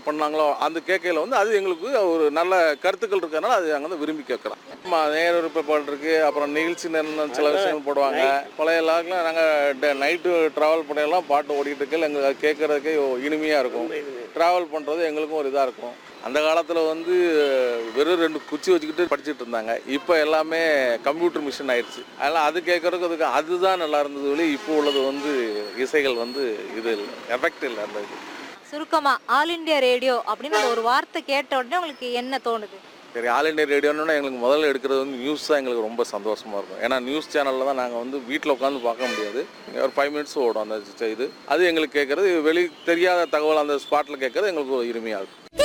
பண்ணாங்களோ அந்த கேட்கையில் வந்து அது எங்களுக்கு ஒரு நல்ல கருத்துக்கள் இருக்கறனால அது நாங்கள் வந்து விரும்பி கேட்குறோம் ஆமாம் நேர பாடல் இருக்குது அப்புறம் நிகழ்ச்சி நேரம் சில விஷயங்கள் போடுவாங்க பழைய லாக்லாம் நாங்கள் நைட்டு ட்ராவல் பண்ணியெல்லாம் பாட்டு ஓடிட்டு இருக்கையில் எங்களுக்கு அது கேட்குறதுக்கே இனிமையாக இருக்கும் ட்ராவல் பண்ணுறது எங்களுக்கும் ஒரு இதாக இருக்கும் அந்த காலத்தில் வந்து வெறும் ரெண்டு குச்சி வச்சுக்கிட்டு படிச்சுட்டு இருந்தாங்க இப்போ எல்லாமே கம்ப்யூட்டர் மிஷின் ஆயிடுச்சு அதனால் அது கேட்குறதுக்கு அதுக்கு அதுதான் நல்லா இருந்தது வெளி இப்போ உள்ளது வந்து இசைகள் வந்து இது இல்லை எஃபெக்ட் இல்லை அந்த இது சுருக்கமா ஆல் இந்தியா ரேடியோ அப்படின்னு அந்த ஒரு வார்த்தை கேட்ட உடனே உங்களுக்கு என்ன தோணுது சரி ஆல் இண்டியா ரேடியோன்னா எங்களுக்கு முதல்ல எடுக்கிறது வந்து நியூஸ் தான் எங்களுக்கு ரொம்ப சந்தோஷமாக இருக்கும் ஏன்னா நியூஸ் சேனலில் தான் நாங்கள் வந்து வீட்டில் உட்காந்து பார்க்க முடியாது ஒரு ஃபைவ் மினிட்ஸ் ஓடும் அந்த இது அது எங்களுக்கு கேட்குறது வெளி தெரியாத தகவல் அந்த ஸ்பாட்டில் கேட்குறது எங்களுக்கு ஒரு இனிமையாக இருக்கும்